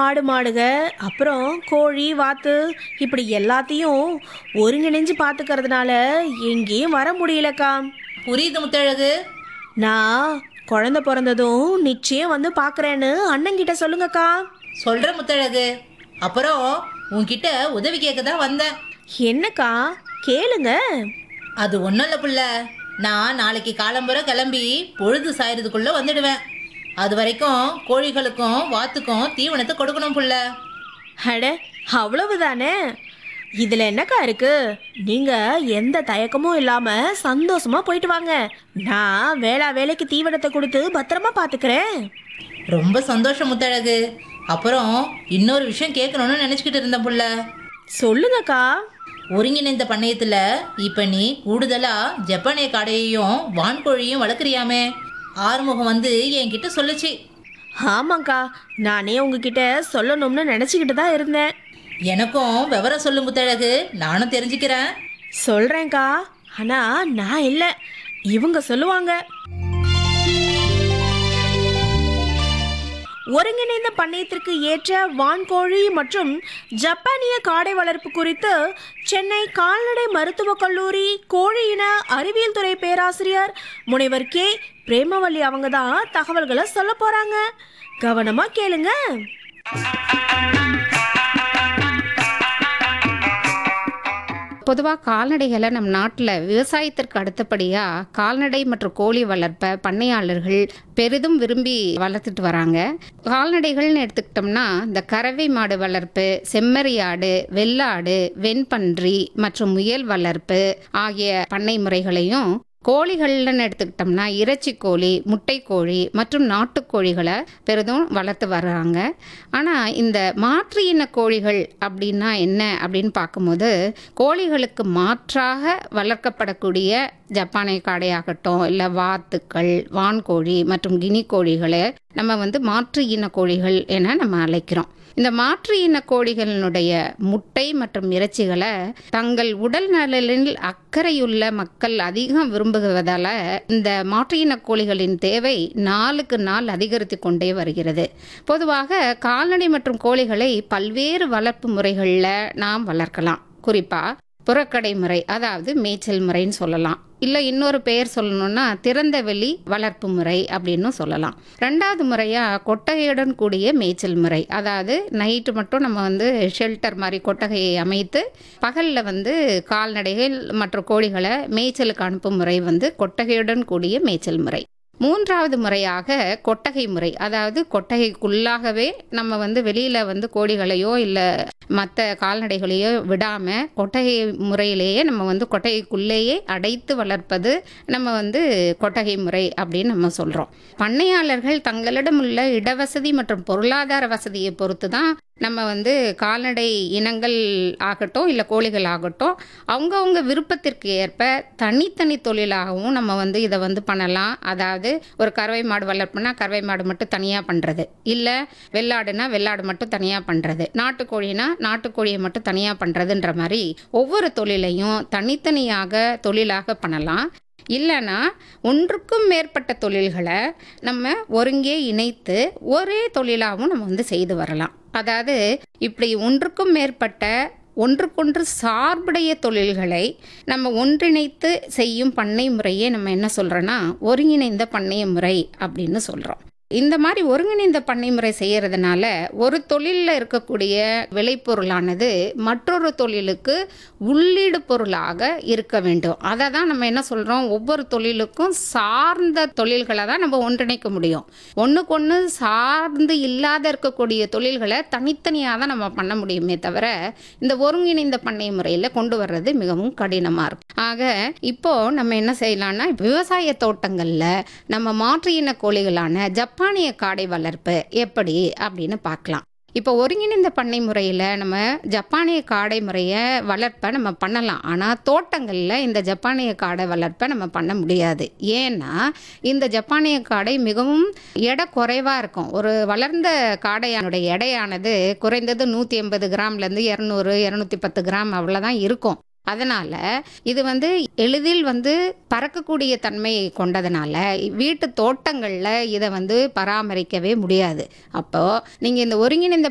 ஆடு மாடுக அப்புறம் கோழி வாத்து இப்படி எல்லாத்தையும் ஒருங்கிணைஞ்சு பார்த்துக்கறதுனால எங்கேயும் வர முடியலக்கா புரியுது முத்தழகு நான் குழந்தை பிறந்ததும் நிச்சயம் வந்து பார்க்குறேன்னு அண்ணங்கிட்ட சொல்லுங்கக்கா சொல்ற முத்தழகு அப்புறம் உன்கிட்ட உதவி கேட்க தான் வந்தேன் என்னக்கா கேளுங்க அது ஒன்றும் இல்லை புள்ள நான் நாளைக்கு காலம்புற கிளம்பி பொழுது சாயறதுக்குள்ள வந்துடுவேன் அது வரைக்கும் கோழிகளுக்கும் வாத்துக்கும் தீவனத்தை கொடுக்கணும் புள்ள அட அவ்வளவுதானே இதில் என்னக்கா இருக்கு நீங்கள் எந்த தயக்கமும் இல்லாமல் சந்தோஷமா போயிட்டு வாங்க நான் வேளா வேலைக்கு தீவனத்தை கொடுத்து பத்திரமா பார்த்துக்கிறேன் ரொம்ப சந்தோஷம் முத்தழகு அப்புறம் இன்னொரு விஷயம் கேட்கணும்னு நினச்சிக்கிட்டு இருந்தேன் புள்ள சொல்லுங்கக்கா ஒருங்கிணைந்த பண்ணையத்தில் இப்போ நீ கூடுதலாக ஜப்பானிய காடையையும் வான்கோழியும் வளர்க்குறியாமே ஆறுமுகம் வந்து என்கிட்ட சொல்லுச்சு ஆமாங்க்கா நானே உங்ககிட்ட சொல்லணும்னு நினச்சிக்கிட்டு தான் இருந்தேன் எனக்கும் விவரம் சொல்லு முத்தழகு நானும் தெரிஞ்சுக்கிறேன் சொல்கிறேன்க்கா ஆனால் நான் இல்லை இவங்க சொல்லுவாங்க ஒருங்கிணைந்த பண்ணையத்திற்கு ஏற்ற வான்கோழி மற்றும் ஜப்பானிய காடை வளர்ப்பு குறித்து சென்னை கால்நடை மருத்துவக் கல்லூரி கோழி இன அறிவியல் துறை பேராசிரியர் முனைவர் கே பிரேமவல்லி அவங்க தான் தகவல்களை சொல்ல போறாங்க கவனமா கேளுங்க பொதுவாக கால்நடைகளை நம் நாட்டில் விவசாயத்திற்கு அடுத்தபடியாக கால்நடை மற்றும் கோழி வளர்ப்பை பண்ணையாளர்கள் பெரிதும் விரும்பி வளர்த்துட்டு வராங்க கால்நடைகள்னு எடுத்துக்கிட்டோம்னா இந்த கறவை மாடு வளர்ப்பு செம்மறியாடு வெள்ளாடு வெண்பன்றி மற்றும் முயல் வளர்ப்பு ஆகிய பண்ணை முறைகளையும் கோழிகள்னு எடுத்துக்கிட்டோம்னா இறைச்சி கோழி முட்டைக்கோழி மற்றும் நாட்டுக்கோழிகளை பெரிதும் வளர்த்து வர்றாங்க ஆனால் இந்த மாற்று இன கோழிகள் அப்படின்னா என்ன அப்படின்னு பார்க்கும்போது கோழிகளுக்கு மாற்றாக வளர்க்கப்படக்கூடிய ஜப்பானிய காடையாகட்டும் இல்லை வாத்துக்கள் வான்கோழி மற்றும் கினி கோழிகளை நம்ம வந்து மாற்று இன கோழிகள் என நம்ம அழைக்கிறோம் இந்த மாற்று இன கோழிகளினுடைய முட்டை மற்றும் இறைச்சிகளை தங்கள் உடல் நலனில் அக்கறையுள்ள மக்கள் அதிகம் விரும்புவதால் இந்த மாற்று இன கோழிகளின் தேவை நாளுக்கு நாள் அதிகரித்து கொண்டே வருகிறது பொதுவாக கால்நடை மற்றும் கோழிகளை பல்வேறு வளர்ப்பு முறைகளில் நாம் வளர்க்கலாம் குறிப்பாக புறக்கடை முறை அதாவது மேய்ச்சல் முறைன்னு சொல்லலாம் இல்லை இன்னொரு பெயர் சொல்லணும்னா திறந்த வெளி வளர்ப்பு முறை அப்படின்னு சொல்லலாம் ரெண்டாவது முறையாக கொட்டகையுடன் கூடிய மேய்ச்சல் முறை அதாவது நைட்டு மட்டும் நம்ம வந்து ஷெல்டர் மாதிரி கொட்டகையை அமைத்து பகலில் வந்து கால்நடைகள் மற்றும் கோழிகளை மேய்ச்சலுக்கு அனுப்பும் முறை வந்து கொட்டகையுடன் கூடிய மேய்ச்சல் முறை மூன்றாவது முறையாக கொட்டகை முறை அதாவது கொட்டகைக்குள்ளாகவே நம்ம வந்து வெளியில் வந்து கோழிகளையோ இல்லை மற்ற கால்நடைகளையோ விடாமல் கொட்டகை முறையிலேயே நம்ம வந்து கொட்டகைக்குள்ளேயே அடைத்து வளர்ப்பது நம்ம வந்து கொட்டகை முறை அப்படின்னு நம்ம சொல்கிறோம் பண்ணையாளர்கள் தங்களிடம் உள்ள இடவசதி மற்றும் பொருளாதார வசதியை பொறுத்து தான் நம்ம வந்து கால்நடை இனங்கள் ஆகட்டும் இல்லை கோழிகள் ஆகட்டும் அவங்கவுங்க விருப்பத்திற்கு ஏற்ப தனித்தனி தொழிலாகவும் நம்ம வந்து இதை வந்து பண்ணலாம் அதாவது ஒரு கறவை மாடு வளர்ப்புனா கறவை மாடு மட்டும் தனியாக பண்ணுறது இல்லை வெள்ளாடுனா வெள்ளாடு மட்டும் தனியாக பண்ணுறது நாட்டுக்கோழினா நாட்டுக்கோழியை மட்டும் தனியாக பண்ணுறதுன்ற மாதிரி ஒவ்வொரு தொழிலையும் தனித்தனியாக தொழிலாக பண்ணலாம் இல்லைன்னா ஒன்றுக்கும் மேற்பட்ட தொழில்களை நம்ம ஒருங்கே இணைத்து ஒரே தொழிலாகவும் நம்ம வந்து செய்து வரலாம் அதாவது இப்படி ஒன்றுக்கும் மேற்பட்ட ஒன்றுக்கொன்று சார்புடைய தொழில்களை நம்ம ஒன்றிணைத்து செய்யும் பண்ணை முறையே நம்ம என்ன சொல்கிறோன்னா ஒருங்கிணைந்த பண்ணைய முறை அப்படின்னு சொல்கிறோம் இந்த மாதிரி ஒருங்கிணைந்த பண்ணை முறை செய்கிறதுனால ஒரு தொழிலில் இருக்கக்கூடிய விளைபொருளானது மற்றொரு தொழிலுக்கு உள்ளீடு பொருளாக இருக்க வேண்டும் அதை தான் நம்ம என்ன சொல்கிறோம் ஒவ்வொரு தொழிலுக்கும் சார்ந்த தொழில்களை தான் நம்ம ஒன்றிணைக்க முடியும் ஒன்றுக்கு ஒன்று சார்ந்து இல்லாத இருக்கக்கூடிய தொழில்களை தனித்தனியாக தான் நம்ம பண்ண முடியுமே தவிர இந்த ஒருங்கிணைந்த பண்ணை முறையில் கொண்டு வர்றது மிகவும் கடினமாக இருக்கும் ஆக இப்போ நம்ம என்ன செய்யலாம்னா விவசாய தோட்டங்களில் நம்ம மாற்று இன கோழிகளான ஜப்பானிய காடை வளர்ப்பு எப்படி அப்படின்னு பார்க்கலாம் இப்போ ஒருங்கிணைந்த பண்ணை முறையில் நம்ம ஜப்பானிய காடை முறையை வளர்ப்பை நம்ம பண்ணலாம் ஆனால் தோட்டங்களில் இந்த ஜப்பானிய காடை வளர்ப்பை நம்ம பண்ண முடியாது ஏன்னா இந்த ஜப்பானிய காடை மிகவும் எடை குறைவாக இருக்கும் ஒரு வளர்ந்த காடையானுடைய எடையானது குறைந்தது நூற்றி எண்பது கிராம்லேருந்து இரநூறு இரநூத்தி பத்து கிராம் அவ்வளோதான் இருக்கும் அதனால் இது வந்து எளிதில் வந்து பறக்கக்கூடிய தன்மை கொண்டதுனால வீட்டு தோட்டங்களில் இதை வந்து பராமரிக்கவே முடியாது அப்போது நீங்கள் இந்த ஒருங்கிணைந்த